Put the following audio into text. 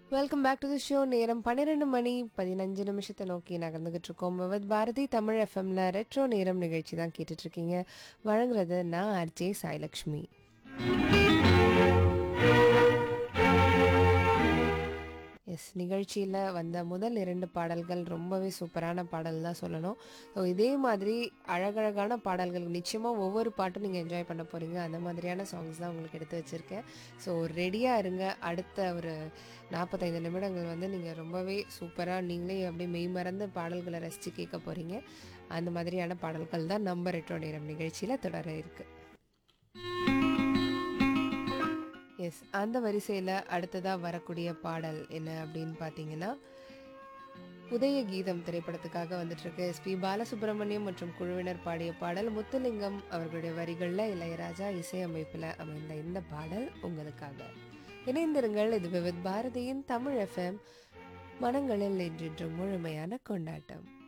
welcome back to the show நேரம் பன்னிரெண்டு மணி பதினஞ்சு நிமிஷத்தை நோக்கி நகர்ந்துகிட்டு இருக்கோம் வித் பாரதி தமிழ் எஃப்எம்ல ரெட்ரோ நேரம் நிகழ்ச்சி தான் கேட்டுட்டு இருக்கீங்க வழங்குறது நான் ஆர்ஜே சாய்லக்ஷ்மி எஸ் நிகழ்ச்சியில் வந்த முதல் இரண்டு பாடல்கள் ரொம்பவே சூப்பரான பாடல் தான் சொல்லணும் ஸோ இதே மாதிரி அழகழகான பாடல்கள் நிச்சயமாக ஒவ்வொரு பாட்டும் நீங்கள் என்ஜாய் பண்ண போகிறீங்க அந்த மாதிரியான சாங்ஸ் தான் உங்களுக்கு எடுத்து வச்சுருக்கேன் ஸோ ரெடியாக இருங்க அடுத்த ஒரு நாற்பத்தைந்து நிமிடங்கள் வந்து நீங்கள் ரொம்பவே சூப்பராக நீங்களே அப்படியே மெய் மறந்து பாடல்களை ரசித்து கேட்க போகிறீங்க அந்த மாதிரியான பாடல்கள் தான் நம்ம ரெட்ரோ நேரம் நிகழ்ச்சியில் தொடர இருக்குது எஸ் அந்த வரிசையில் அடுத்ததாக வரக்கூடிய பாடல் என்ன அப்படின்னு பார்த்தீங்கன்னா உதய கீதம் திரைப்படத்துக்காக வந்துட்டுருக்கு எஸ்பி பாலசுப்ரமணியம் மற்றும் குழுவினர் பாடிய பாடல் முத்துலிங்கம் அவர்களுடைய வரிகளில் இளையராஜா இசையமைப்பில் அமைந்த இந்த பாடல் உங்களுக்காக இணைந்திருங்கள் இது விவித் பாரதியின் தமிழ் எஃப்எம் மனங்களில் என்றென்றும் முழுமையான கொண்டாட்டம்